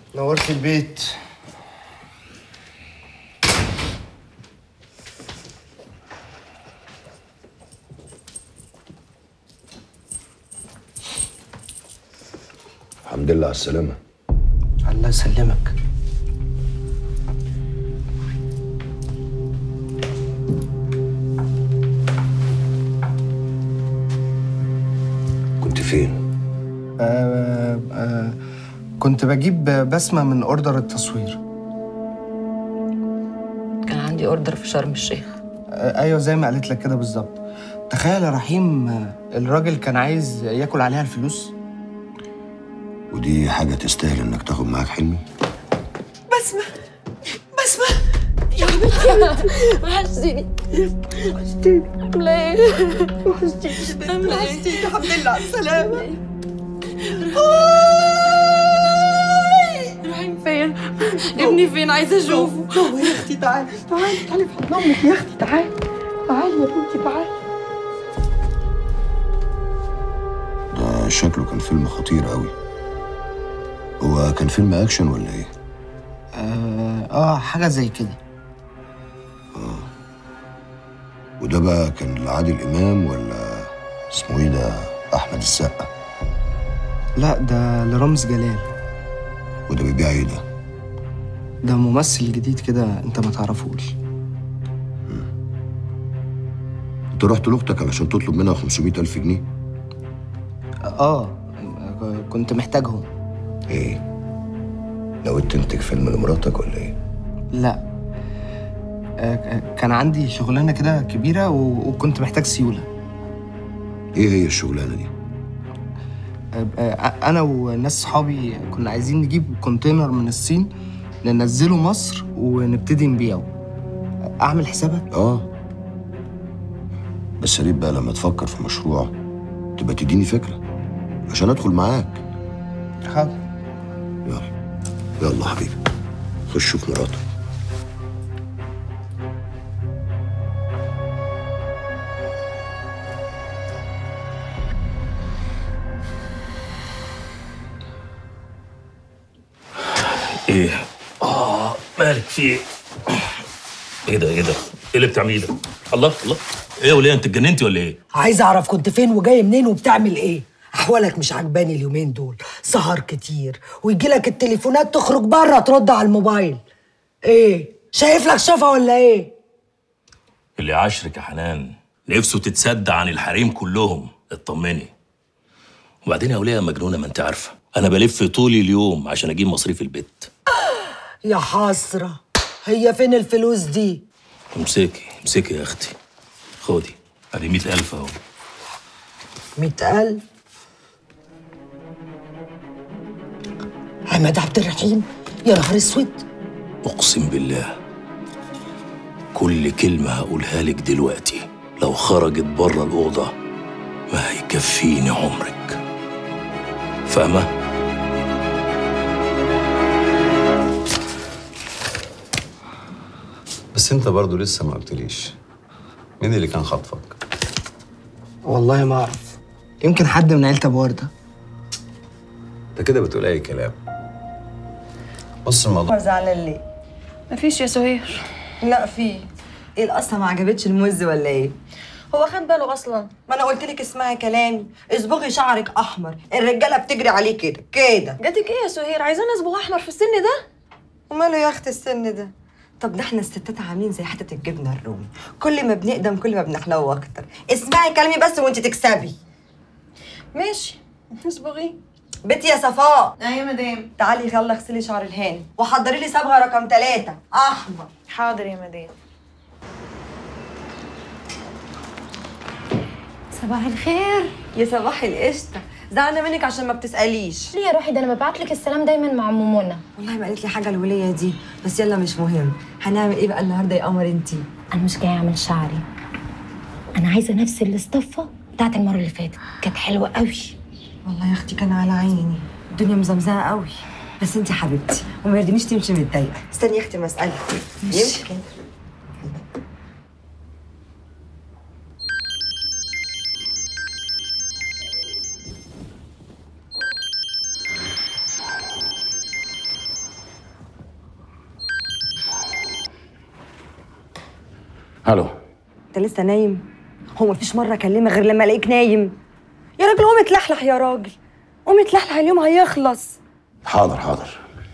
نورت البيت الحمد لله على السلامة الله يسلمك كنت فين؟ آه آه كنت بجيب بسمة من أوردر التصوير كان عندي اوردر في شرم الشيخ آه أيوة زي ما قالت لك كده بالظبط تخيل يا رحيم آه، الراجل كان عايز ياكل عليها الفلوس ودي حاجة تستاهل انك تاخد معاك حلمي؟ بسمة بسمة يا حبيبتي يا بنتي وحشتيني وحشتيني عاملة ايه؟ وحشتيني عاملة ايه؟ وحشتيني الحمد لله على السلامة رايحين فين؟ ابني فين؟ عايزة اشوفه جوه يا اختي تعالي تعالي تعالي في حضن امك يا اختي تعالي تعالي يا بنتي تعالي ده شكله كان فيلم خطير قوي هو كان فيلم اكشن ولا ايه؟ آه, آه حاجة زي كده وده بقى كان لعادل امام ولا اسمه ايه ده؟ احمد السقا لا ده لرامز جلال وده بيبيع ايه ده؟ ده ممثل جديد كده انت ما تعرفوش انت رحت لاختك علشان تطلب منها 500 الف جنيه؟ اه كنت محتاجهم ايه؟ ناوي تنتج فيلم لمراتك ولا ايه؟ لا آه كان عندي شغلانة كده كبيرة و- وكنت محتاج سيولة ايه هي الشغلانه دي؟ آه، آه، انا وناس صحابي كنا عايزين نجيب كونتينر من الصين ننزله مصر ونبتدي نبيعه اعمل حسابك اه بس يا ريت بقى لما تفكر في مشروع تبقى تديني فكره عشان ادخل معاك حاضر يلا يلا حبيبي خش شوف مراتك ايه اه مالك في ايه ايه ده ايه ده ايه اللي بتعمليه ده الله الله ايه يا وليه انت اتجننتي ولا ايه عايزة أعرف كنت فين وجاي منين وبتعمل إيه؟ أحوالك مش عجباني اليومين دول سهر كتير ويجي لك التليفونات تخرج بره ترد على الموبايل إيه؟ شايف لك شفا ولا إيه؟ اللي عاشرك يا حنان نفسه تتصدى عن الحريم كلهم اطمني وبعدين يا وليه يا مجنونه ما انت عارفه انا بلف طول اليوم عشان اجيب مصاريف البيت يا حسرة هي فين الفلوس دي؟ امسكي امسكي يا اختي خدي ادي 100000 اهو مئة ألف عماد عبد الرحيم يا نهار اسود اقسم بالله كل كلمه هقولها لك دلوقتي لو خرجت بره الاوضه ما هيكفيني عمرك فاهمه بس انت برضو لسه ما قلتليش مين اللي كان خاطفك والله ما اعرف يمكن حد من عيلة ابو ورده انت كده بتقول اي كلام بص الموضوع زعلان ليه؟ مفيش يا سهير لا في ايه القصه ما عجبتش الموز ولا ايه؟ هو خد باله اصلا ما انا قلت لك اسمعي كلامي اصبغي شعرك احمر الرجاله بتجري عليه كده كده جاتك ايه يا سهير عايزاني اصبغ احمر في السن ده وماله يا اخت السن ده طب ده احنا الستات عاملين زي حته الجبنه الرومي كل ما بنقدم كل ما بنحلو اكتر اسمعي كلامي بس وانت تكسبي ماشي اصبغي بنتي يا صفاء ايوه يا مدام تعالي يلا اغسلي شعر الهاني وحضري لي صبغه رقم ثلاثة احمر حاضر يا مدام صباح الخير يا صباح القشطه زعلانه منك عشان ما بتساليش ليه يا روحي ده انا ببعت لك السلام دايما مع ام منى والله ما قالت لي حاجه الوليه دي بس يلا مش مهم هنعمل ايه بقى النهارده يا قمر انتي انا مش جايه اعمل شعري انا عايزه نفس الاصطفه بتاعت المره اللي فاتت كانت حلوه قوي والله يا اختي كان على عيني الدنيا مزمزقه قوي بس انتي حبيبتي وما يرضينيش تمشي متضايقه استني يا اختي مساله يمكن الو انت لسه نايم هو مفيش مره اكلمك غير لما الاقيك نايم يا راجل قوم اتلحلح يا راجل قوم اتلحلح اليوم هيخلص حاضر حاضر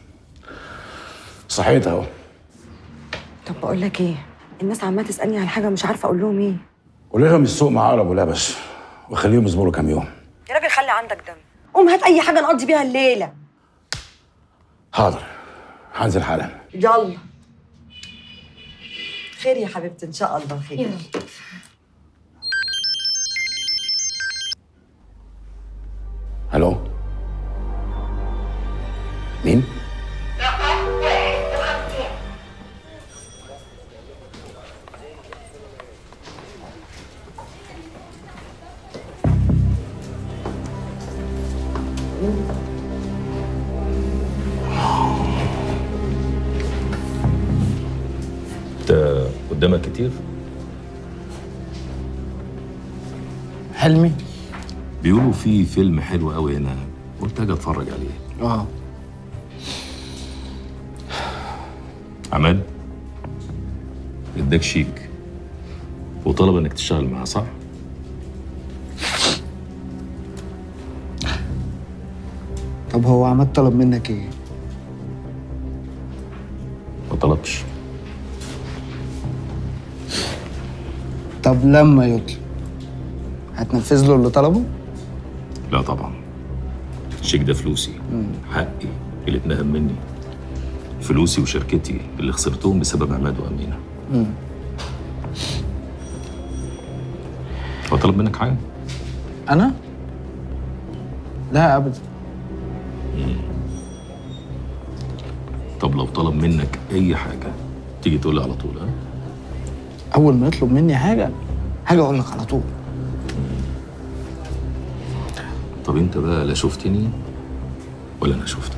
صحيت اهو طب بقول لك ايه الناس عماله تسالني على حاجه مش عارفه اقول لهم ايه قول لهم السوق مع عقرب ولبس وخليهم يصبروا كام يوم يا راجل خلي عندك دم قوم هات اي حاجه نقضي بيها الليله حاضر هنزل حالا يلا خير يا حبيبتي ان شاء الله خير الو مين انت قدامك كتير حلمي بيقولوا في فيلم حلو قوي هنا قلت اجي اتفرج عليه اه عماد اداك شيك وطلب انك تشتغل معاه صح؟ طب هو عماد طلب منك ايه ما طلبش طب لما يطلب هتنفذ له اللي طلبه لا طبعا الشيك ده فلوسي حقي اللي اتنهم مني فلوسي وشركتي اللي خسرتهم بسبب عماد وامينه مم. هو طلب منك حاجه؟ انا لا ابدا طب لو طلب منك اي حاجه تيجي تقول لي على طول ها؟ اول ما يطلب مني حاجه حاجه اقول لك على طول طب انت بقى لا شفتني ولا انا شفتك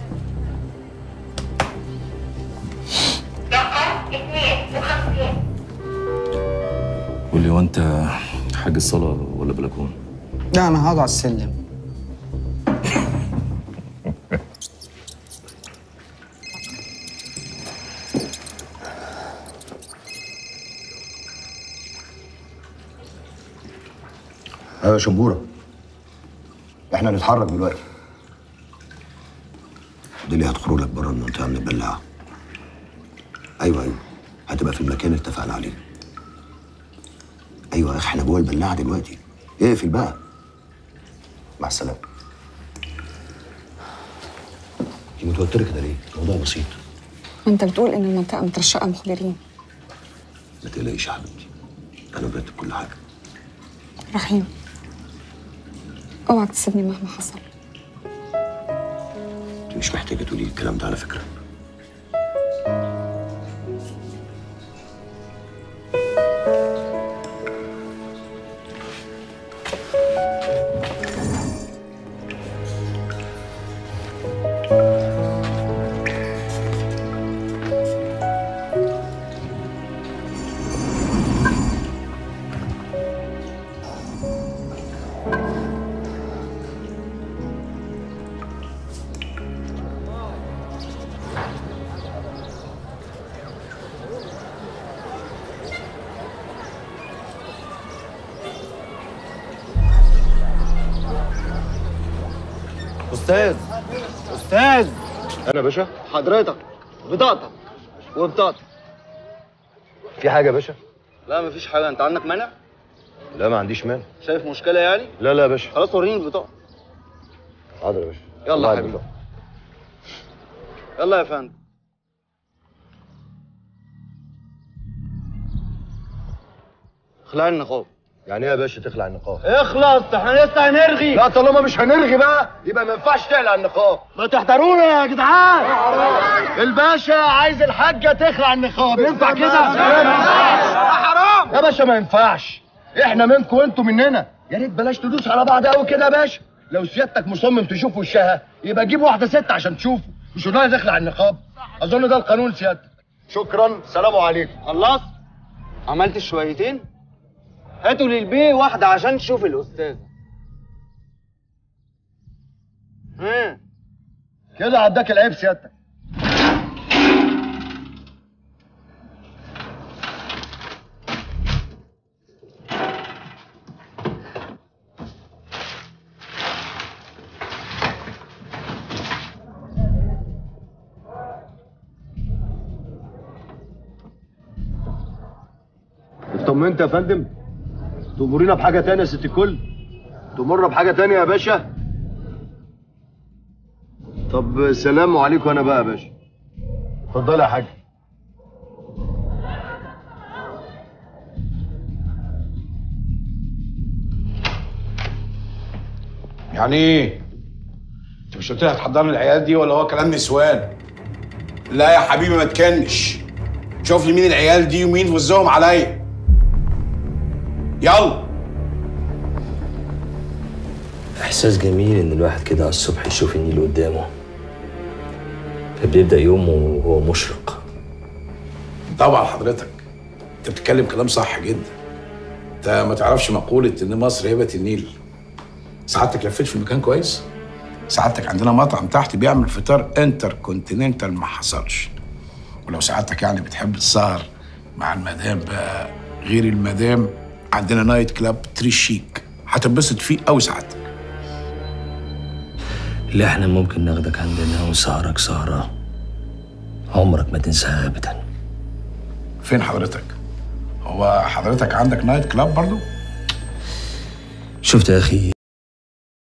قول لي هو انت حاج الصلاه ولا بلكون؟ لا انا هقعد على السلم ايوه يا شبوره احنا نتحرك دلوقتي دي اللي هتخرج لك بره المنطقه من البلاعه ايوه ايوه هتبقى في المكان اللي اتفقنا عليه ايوه يا اخي احنا جوه البلاعه دلوقتي اقفل بقى مع السلامه انت متوتره كده ليه؟ الموضوع بسيط ما انت بتقول ان المنطقه مترشقه مخبرين ما تقلقيش يا حبيبتي انا برتب كل حاجه رحيم اوعك تسيبني مهما حصل انت مش محتاجه تقولي الكلام ده على فكره استاذ استاذ انا يا باشا حضرتك بطاقتك وبطاقتك في حاجه يا باشا لا مفيش حاجه انت عندك مانع لا ما عنديش مانع شايف مشكله يعني لا لا يا باشا خلاص وريني البطاقه حاضر يا باشا يلا الله يا حبيبي يبارك. يلا يا فندم اخلع النقاب يعني ايه يا باشا تخلع النقاب اخلص احنا لسه هنرغي لا طالما مش هنرغي بقى يبقى ما ينفعش تقلع النقاب ما تحضرونا يا جدعان الباشا عايز الحاجه تخلع النقاب ينفع كده حرام يا باشا ما ينفعش احنا منكم وانتوا مننا يا ريت بلاش تدوس على بعض قوي كده يا باشا لو سيادتك مصمم تشوف وشها يبقى جيب واحده ست عشان تشوفه مش قلنا تخلع النقاب اظن ده القانون سيادتك شكرا سلام عليكم خلصت عملت شويتين هاتوا للبيه واحده عشان تشوف الاستاذ ها كده عداك العيب سيادتك طمنت يا فندم تأمرينا بحاجة تانية يا ست الكل تمر بحاجة تانية يا باشا طب سلام عليكم انا بقى يا باشا اتفضل يا حاج يعني ايه؟ انت مش قلت لي هتحضرني العيال دي ولا هو كلام نسوان؟ لا يا حبيبي ما تكنش شوف لي مين العيال دي ومين وزهم عليا يلا إحساس جميل إن الواحد كده على الصبح يشوف النيل قدامه فبيبدأ يومه وهو مشرق طبعا حضرتك انت بتتكلم كلام صح جدا انت ما تعرفش مقولة ان مصر هبة النيل سعادتك لفيت في المكان كويس سعادتك عندنا مطعم تحت بيعمل فطار انتر كونتيننتال ما حصلش ولو سعادتك يعني بتحب السهر مع المدام بقى غير المدام عندنا نايت كلاب تري شيك هتنبسط فيه قوي سعادتك اللي احنا ممكن ناخدك عندنا ونسهرك سهرة عمرك ما تنساها أبدا فين حضرتك هو حضرتك عندك نايت كلاب برضو شفت يا أخي